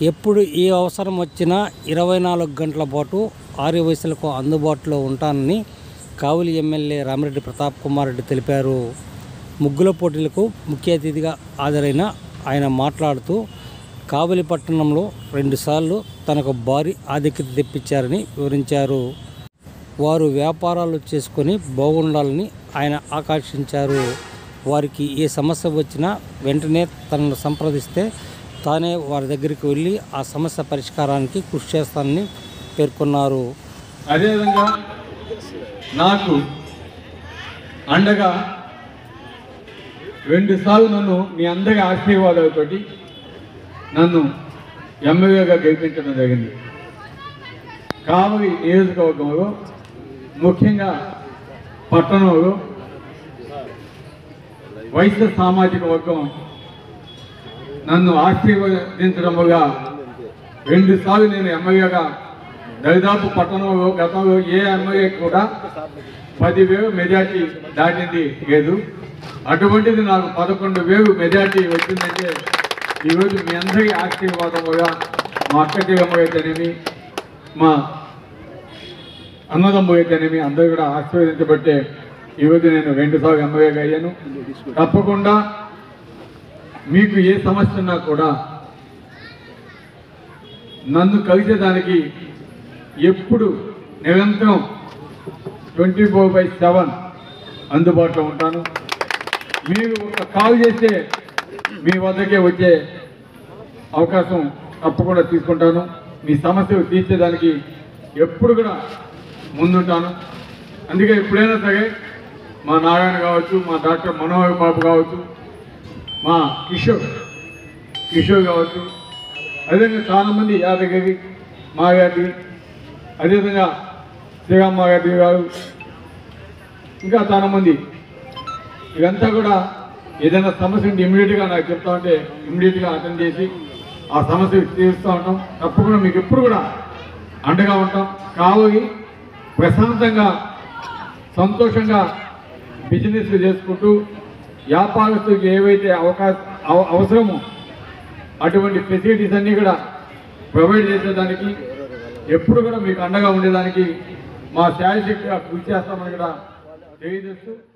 ఎప్పుడు ఏ అవసరం వచ్చినా ఇరవై నాలుగు గంటల పాటు ఆర్య వయసులకు అందుబాటులో ఉంటానని కావలి ఎమ్మెల్యే రామిరెడ్డి ప్రతాప్ కుమార్ రెడ్డి తెలిపారు ముగ్గుల పోటీలకు ముఖ్య అతిథిగా హాజరైన ఆయన మాట్లాడుతూ కావలి పట్టణంలో రెండుసార్లు తనకు భారీ ఆధిక్యత తెప్పించారని వివరించారు వారు వ్యాపారాలు చేసుకొని బాగుండాలని ఆయన ఆకాంక్షించారు వారికి ఏ సమస్య వచ్చినా వెంటనే తనను సంప్రదిస్తే తానే వారి దగ్గరికి వెళ్ళి ఆ సమస్య పరిష్కారానికి కృషి చేస్తానని పేర్కొన్నారు అదేవిధంగా నాకు అండగా రెండుసార్లు నన్ను మీ అందరి ఆశీర్వాదాలతోటి నన్ను ఎమ్మెల్యేగా గెలిపించడం జరిగింది కావలి నియోజకవర్గంలో ముఖ్యంగా పట్టణంలో వైశ్య సామాజిక వర్గం నన్ను ఆశీర్వదించడం వల్ల రెండుసార్లు నేను ఎమ్మెల్యేగా దరిదాపు పట్టణంలో గతంలో ఏ ఎమ్మెల్యే కూడా పదివేలు మెజార్టీ దాటింది లేదు అటువంటిది నాకు పదకొండు వేలు మెజార్టీ వచ్చిందంటే ఈరోజు మీ అందరి ఆశీర్వాదం వల్ల మా అక్క చెల్లెమ్మ అయితేనేమి మా అన్నదమ్ము అయితేనేమి అందరూ కూడా ఆశీర్వదించబట్టే ఈరోజు నేను రెండుసార్లు ఎమ్మెల్యేగా అయ్యాను తప్పకుండా మీకు ఏ సమస్య ఉన్నా కూడా నన్ను కలిసేదానికి ఎప్పుడు నిరంతరం ట్వంటీ ఫోర్ బై సెవెన్ అందుబాటులో ఉంటాను మీరు ఒక కాల్ చేస్తే మీ వద్దకే వచ్చే అవకాశం తప్పకుండా తీసుకుంటాను మీ సమస్యలు తీర్చేదానికి ఎప్పుడు కూడా ముందుంటాను అందుకే ఎప్పుడైనా సరే మా నారాయణ కావచ్చు మా డాక్టర్ మనోహర్ బాబు కావచ్చు మా కిషోర్ కిషోర్ కావచ్చు అదేవిధంగా చాలామంది యాదగిరి మాయాద్రి అదేవిధంగా శ్రీరామ్ మాయాద్రి గారు ఇంకా చాలామంది ఇదంతా కూడా ఏదైనా సమస్య ఉంటే ఇమ్మీడియట్గా నాకు చెప్తా ఉంటే ఇమ్మీడియట్గా అటెండ్ చేసి ఆ సమస్య తీరుస్తూ ఉంటాం తప్పకుండా మీకు ఎప్పుడు కూడా అండగా ఉంటాం కావాలి ప్రశాంతంగా సంతోషంగా బిజినెస్ చేసుకుంటూ వ్యాపారస్తులకు ఏవైతే అవకాశం అవ- అవసరమో అటువంటి ఫెసిలిటీస్ అన్నీ కూడా ప్రొవైడ్ చేసేదానికి ఎప్పుడు కూడా మీకు అండగా ఉండేదానికి మా శారీరకంగా కృషి చేస్తామని కూడా తెలియజేస్తూ